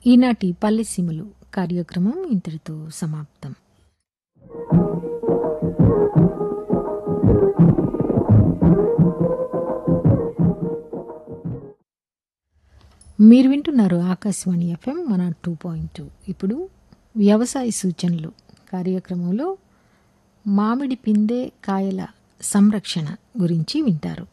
ఈనాటి పల్లెసీమలు కార్యక్రమం ఇంతటితో సమాప్తం మీరు వింటున్నారు Akashvani FM one two point two ఇప్పుడు వ్యవసాయ సూచనలు కార్యక్రమంలో మామిడి పిందె కాయల సంరక్షణ గురించి వింటారు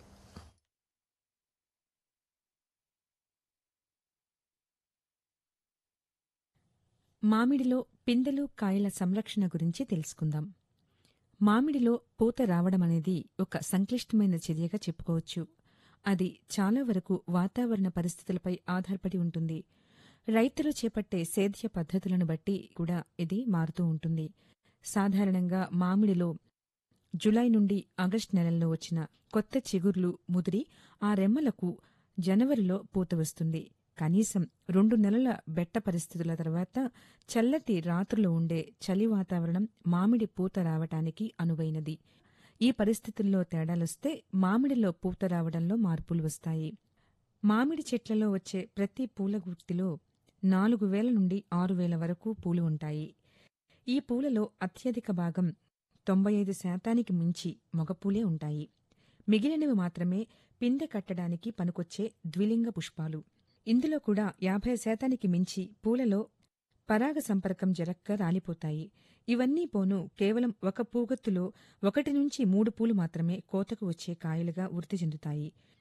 మామిడిలో పిందెలు కాయల సంరక్షణ గురించి తెలుసుకుందాం మామిడిలో పూత రావడం అనేది ఒక సంక్లిష్టమైన చర్యగా చెప్పుకోవచ్చు అది చాలా వరకు వాతావరణ పరిస్థితులపై ఆధారపడి ఉంటుంది రైతులు చేపట్టే సేద్య పద్ధతులను బట్టి కూడా ఇది మారుతూ ఉంటుంది సాధారణంగా మామిడిలో జులై నుండి ఆగస్టు నెలల్లో వచ్చిన కొత్త చిగుర్లు ముదిరి ఆ రెమ్మలకు జనవరిలో పూత వస్తుంది కనీసం రెండు నెలల బెట్ట పరిస్థితుల తర్వాత చల్లటి రాత్రులు ఉండే చలి వాతావరణం మామిడి పూత రావటానికి అనువైనది ఈ పరిస్థితుల్లో తేడాలొస్తే మామిడిలో పూత రావడంలో మార్పులు వస్తాయి మామిడి చెట్లలో వచ్చే ప్రతి పూల గుర్తిలో నాలుగు వేల నుండి ఆరు వేల వరకు పూలు ఉంటాయి ఈ పూలలో అత్యధిక భాగం తొంభై ఐదు శాతానికి మించి మగపూలే ఉంటాయి మిగిలినవి మాత్రమే పిందె కట్టడానికి పనికొచ్చే ద్విలింగ పుష్పాలు ఇందులో కూడా యాభై శాతానికి మించి పూలలో పరాగ సంపర్కం జరక్క రాలిపోతాయి ఇవన్నీ పోను కేవలం ఒక పూగత్తులో ఒకటి నుంచి మూడు పూలు మాత్రమే కోతకు వచ్చే కాయలుగా వృద్ధి చెందుతాయి